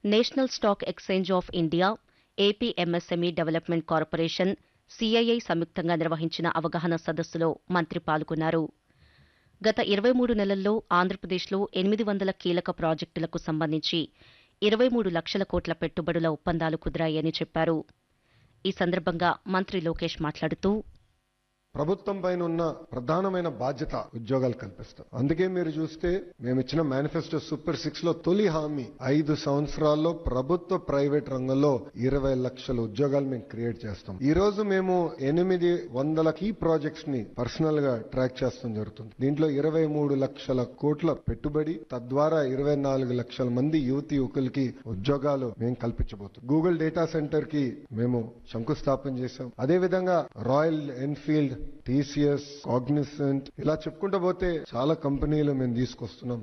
national stock exchange of India AP MSME development corporation CII సంయుక్తంగా నిర్వహించిన అవగాహన సదస్సులో మంత్రి పాల్గొన్నారు గత ఇరవై మూడు నెలల్లో ఆంధ్రప్రదేశ్లో ఎనిమిది వందల కీలక ప్రాజెక్టులకు సంబంధించి ఇరవై మూడు లక్షల కోట్ల పెట్టుబడుల ఒప్పందాలు కుదిరాయని చెప్పారు ఈ సందర్భంగా మంత్రి లోకేష్ మాట్లాడుతూ ప్రభుత్వం పైన ఉన్న ప్రధానమైన బాధ్యత ఉద్యోగాలు కల్పిస్తాం అందుకే మీరు చూస్తే మేము ఇచ్చిన మేనిఫెస్టో సూపర్ సిక్స్ లో తొలి హామీ ఐదు సంవత్సరాల్లో ప్రభుత్వ ప్రైవేట్ రంగంలో ఇరవై లక్షల ఉద్యోగాలు మేము క్రియేట్ చేస్తాం ఈ రోజు మేము ఎనిమిది వందల కీ ప్రాజెక్ట్స్ ని పర్సనల్ గా ట్రాక్ చేస్తాం జరుగుతుంది దీంట్లో ఇరవై మూడు లక్షల కోట్ల పెట్టుబడి తద్వారా ఇరవై నాలుగు లక్షల మంది యువతి యువకులకి ఉద్యోగాలు మేము కల్పించబోతున్నాం గూగుల్ డేటా సెంటర్ కి మేము శంకుస్థాపన చేశాం అదే విధంగా రాయల్ ఎన్ఫీల్డ్ టీసీఎస్ కాగ్నిసెంట్ ఇలా చెప్పుకుంటూ పోతే చాలా కంపెనీలు మేము తీసుకొస్తున్నాం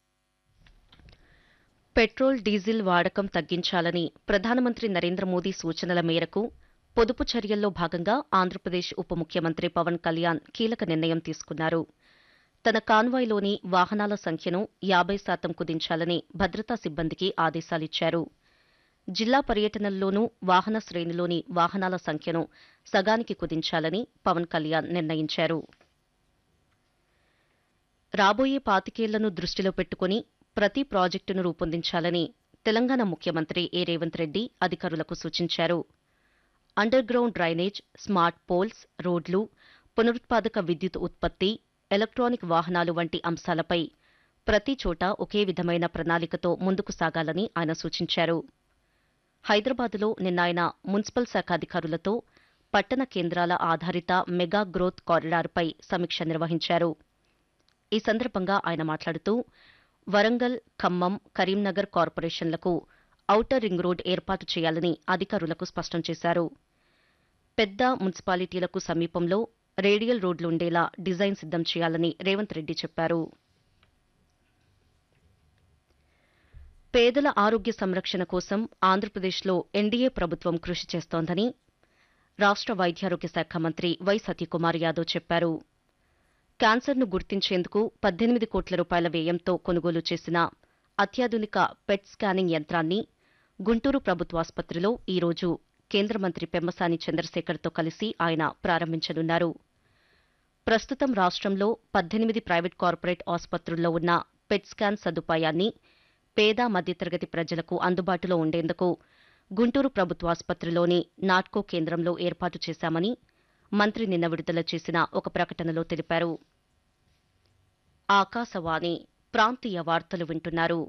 పెట్రోల్ డీజిల్ వాడకం తగ్గించాలని ప్రధానమంత్రి నరేంద్ర మోదీ సూచనల మేరకు పొదుపు చర్యల్లో భాగంగా ఆంధ్రప్రదేశ్ ఉప ముఖ్యమంత్రి పవన్ కళ్యాణ్ కీలక నిర్ణయం తీసుకున్నారు తన కాన్వాయ్లోని వాహనాల సంఖ్యను యాబై శాతం కుదించాలని భద్రతా సిబ్బందికి ఆదేశాలిచ్చారు జిల్లా పర్యటనల్లోనూ వాహన శ్రేణిలోని వాహనాల సంఖ్యను సగానికి కుదించాలని పవన్ కళ్యాణ్ నిర్ణయించారు రాబోయే పాతికేళ్లను దృష్టిలో పెట్టుకుని ప్రతి ప్రాజెక్టును రూపొందించాలని తెలంగాణ ముఖ్యమంత్రి ఏ రేవంత్ రెడ్డి అధికారులకు సూచించారు underground drainage smart poles రోడ్లు పునరుత్పాదక విద్యుత్ ఉత్పత్తి ఎలక్ట్రానిక్ వాహనాలు వంటి అంశాలపై ప్రతి చోట ఒకే విధమైన ప్రణాళికతో ముందుకు సాగాలని ఆయన సూచించారు హైదరాబాద్లో నిన్న ఆయన మున్సిపల్ శాఖ అధికారులతో పట్టణ కేంద్రాల ఆధారిత మెగా గ్రోత్ కారిడార్పై సమీక్ష నిర్వహించారు ఈ సందర్భంగా ఆయన మాట్లాడుతూ వరంగల్ ఖమ్మం కరీంనగర్ కార్పొరేషన్లకు ఔటర్ రింగ్ రోడ్ ఏర్పాటు చేయాలని అధికారులకు స్పష్టం చేశారు పెద్ద మున్సిపాలిటీలకు సమీపంలో రేడియల్ రోడ్లు ఉండేలా డిజైన్ సిద్దం చేయాలని రేవంత్ రెడ్డి చెప్పారు పేదల ఆరోగ్య సంరక్షణ కోసం ఆంధ్రప్రదేశ్లో ఎన్డీఏ ప్రభుత్వం కృషి చేస్తోందని రాష్ట్ర వైద్యారోగ్య శాఖ మంత్రి వై సత్యకుమార్ యాదవ్ చెప్పారు క్యాన్సర్ను గుర్తించేందుకు పద్దెనిమిది కోట్ల రూపాయల వ్యయంతో కొనుగోలు చేసిన అత్యాధునిక పెట్ స్కానింగ్ యంత్రాన్ని గుంటూరు ప్రభుత్వాసుపత్రిలో ఈ రోజు కేంద్ర మంత్రి పెమ్మసాని చంద్రశేఖర్తో కలిసి ఆయన ప్రారంభించనున్నారు ప్రస్తుతం రాష్ట్రంలో పద్దెనిమిది ప్రైవేట్ కార్పొరేట్ ఆసుపత్రుల్లో ఉన్న పెట్ స్కాన్ సదుపాయాన్ని పేద మధ్యతరగతి ప్రజలకు అందుబాటులో ఉండేందుకు గుంటూరు ప్రభుత్వాసుపత్రిలోని నాట్కో కేంద్రంలో ఏర్పాటు చేశామని మంత్రి నిన్న విడుదల చేసిన ఒక ప్రకటనలో తెలిపారు ఆకాశవాణి ప్రాంతీయ వార్తలు వింటున్నారు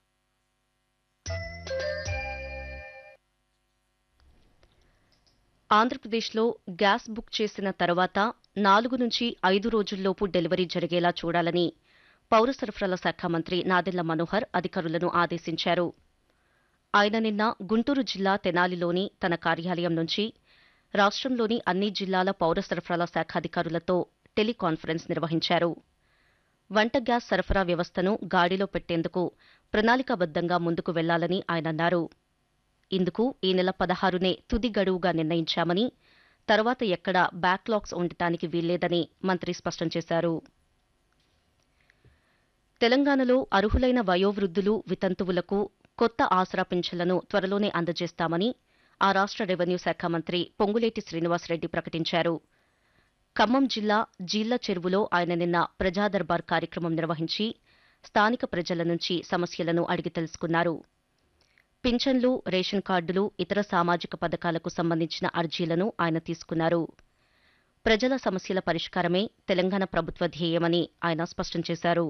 ఆంధ్రప్రదేశ్లో గ్యాస్ బుక్ చేసిన తర్వాత నాలుగు నుంచి ఐదు రోజుల్లోపు డెలివరీ జరిగేలా చూడాలని పౌర సరఫరాల శాఖ మంత్రి నాదెళ్ల మనోహర్ అధికారులను ఆదేశించారు ఆయన నిన్న గుంటూరు జిల్లా తెనాలిలోని తన కార్యాలయం నుంచి రాష్ట్రంలోని అన్ని జిల్లాల పౌర సరఫరాల శాఖ అధికారులతో టెలికాన్ఫరెన్స్ నిర్వహించారు వంట గ్యాస్ సరఫరా వ్యవస్థను గాడిలో పెట్టేందుకు ప్రణాళికాబద్దంగా ముందుకు వెళ్లాలని ఆయన అన్నారు ఇందుకు ఈ నెల పదహారునే తుది గడువుగా నిర్ణయించామని తర్వాత ఎక్కడా బ్యాక్లాగ్స్ ఉండటానికి వీల్లేదని మంత్రి స్పష్టం చేశారు తెలంగాణలో అర్హులైన వయోవృద్ధులు వితంతువులకు కొత్త ఆసరా పింఛన్లను త్వరలోనే అందజేస్తామని ఆ రాష్ట్ర రెవెన్యూ శాఖ మంత్రి పొంగులేటి శ్రీనివాసరెడ్డి ప్రకటించారు ఖమ్మం జిల్లా జీళ్ల చెరువులో ఆయన నిన్న ప్రజా దర్బార్ కార్యక్రమం నిర్వహించి స్థానిక ప్రజల నుంచి సమస్యలను అడిగి తెలుసుకున్నారు పింఛన్లు రేషన్ కార్డులు ఇతర సామాజిక పథకాలకు సంబంధించిన అర్జీలను ఆయన తీసుకున్నారు ప్రజల సమస్యల పరిష్కారమే తెలంగాణ ప్రభుత్వ ధ్యేయమని ఆయన స్పష్టం చేశారు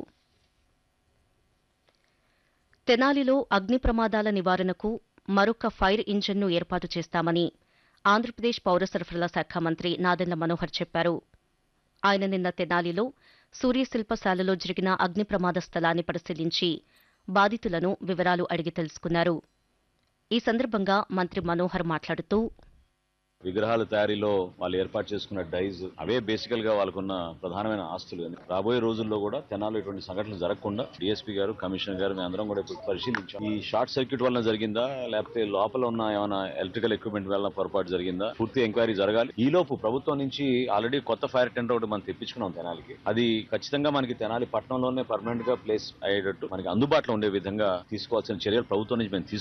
తెనాలిలో అగ్ని ప్రమాదాల నివారణకు మరొక ఫైర్ ఇంజన్ను ఏర్పాటు చేస్తామని ఆంధ్రప్రదేశ్ పౌర సరఫరాల శాఖ మంత్రి నాదెళ్ల మనోహర్ చెప్పారు ఆయన నిన్న తెనాలిలో సూర్యశిల్పశాలలో జరిగిన అగ్ని ప్రమాద స్థలాన్ని పరిశీలించి బాధితులను వివరాలు అడిగి తెలుసుకున్నారు ఈ సందర్భంగా మంత్రి మనోహర్ మాట్లాడుతూ విగ్రహాల తయారీలో వాళ్ళు ఏర్పాటు చేసుకున్న డైజ్ అవే బేసికల్ గా వాళ్ళకున్న ప్రధానమైన ఆస్తులు అని రాబోయే రోజుల్లో కూడా తెనాలు ఇటువంటి సంఘటనలు జరగకుండా డిఎస్పీ గారు కమిషనర్ గారు మేము అందరం కూడా ఇప్పుడు పరిశీలించాం ఈ షార్ట్ సర్క్యూట్ వల్ల జరిగిందా లేకపోతే లోపల ఉన్న ఏమైనా ఎలక్ట్రికల్ ఎక్విప్మెంట్ వల్ల పొరపాటు జరిగిందా పూర్తి ఎంక్వైరీ జరగాలి ఈ లోపు ప్రభుత్వం నుంచి ఆల్రెడీ కొత్త ఫైర్ టెండర్ ఒకటి మనం తెప్పించుకున్నాం తెనాలికి అది ఖచ్చితంగా మనకి తెనాలి పట్టణంలోనే పర్మనెంట్ గా ప్లేస్ అయ్యేటట్టు మనకి అందుబాటులో ఉండే విధంగా తీసుకోవాల్సిన చర్యలు ప్రభుత్వం నుంచి మేము